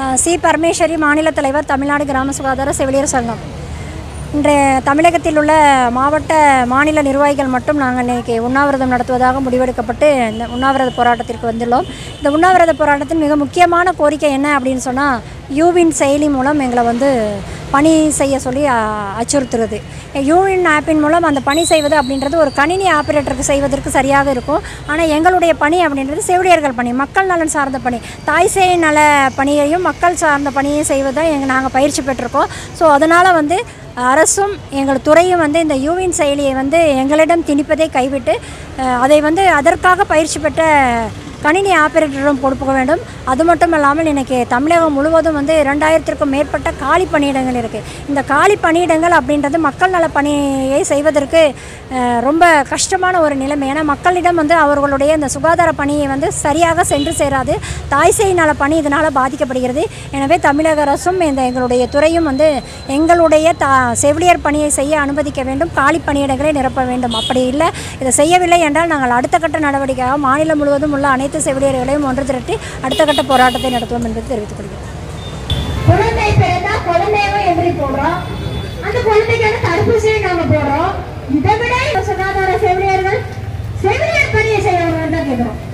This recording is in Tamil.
சி பரமேஸ்வரி மாநில தலைவர் தமிழ்நாடு கிராம சுகாதார செவிலியர் சங்கம் இன்றைய தமிழகத்தில் உள்ள மாவட்ட மாநில நிர்வாகிகள் மட்டும் நாங்கள் இன்றைக்கி உண்ணாவிரதம் நடத்துவதாக முடிவெடுக்கப்பட்டு இந்த உண்ணாவிரத போராட்டத்திற்கு வந்துள்ளோம் இந்த உண்ணாவிரத போராட்டத்தின் மிக முக்கியமான கோரிக்கை என்ன அப்படின்னு சொன்னால் யூவின் செயலி மூலம் எங்களை வந்து பணி செய்ய சொல்லி அ, அச்சுறுத்துறது யூவின் ஆப்பின் மூலம் அந்த பணி செய்வது அப்படின்றது ஒரு கணினி ஆப்ரேட்டருக்கு செய்வதற்கு சரியாக இருக்கும் ஆனால் எங்களுடைய பணி அப்படின்றது செவிலியர்கள் பணி மக்கள் நலன் சார்ந்த பணி தாய் சேய் நல பணியையும் மக்கள் சார்ந்த பணியையும் செய்வதை எங்கள் நாங்கள் பயிற்சி பெற்றிருக்கோம் ஸோ அதனால் வந்து அரசும் எங்கள் துறையும் வந்து இந்த யூவின் செயலியை வந்து எங்களிடம் திணிப்பதை கைவிட்டு அஹ், அதை வந்து அதற்காக பயிற்சி பெற்ற கணினி ஆபரேட்டரிடம் கொடுக்க வேண்டும் அது மட்டும் இல்லாமல் இன்றைக்கி தமிழகம் முழுவதும் வந்து இரண்டாயிரத்திற்கும் மேற்பட்ட காலி பணியிடங்கள் இருக்குது இந்த காலி பணியிடங்கள் அப்படின்றது மக்கள் நல பணியை செய்வதற்கு அஹ், ரொம்ப கஷ்டமான ஒரு நிலைமை ஏன்னா மக்களிடம் வந்து அவர்களுடைய இந்த சுகாதார பணியை வந்து சரியாக சென்று சேராது தாய் சேய் நல பணி இதனால் பாதிக்கப்படுகிறது எனவே தமிழக அரசும் இந்த எங்களுடைய துறையும் வந்து எங்களுடைய தா செவிலியர் பணியை செய்ய அனுமதிக்க வேண்டும் காலி பணியிடங்களை நிரப்ப வேண்டும் அப்படி இல்லை இதை செய்யவில்லை என்றால் நாங்கள் அடுத்த கட்ட நடவடிக்கையாக மாநிலம் முழுவதும் உள்ள அனைத்து செவிலியர்களையும் ஒன்று திரட்டி அடுத்த கட்ட போராட்டத்தை நடத்துவோம் என்பதை தெரிவித்துக் கொள்கிறேன் குழந்தை பிறந்தா குழந்தையவே என்ட்ரி போடுறோம் அந்த குழந்தைக்கான தடுப்பூசியை நாங்க போடுறோம் இதை விட இந்த சுகாதார செவிலியர்கள் செவிலியர் பணியை செய்யறவங்க தான் கேட்கிறோம்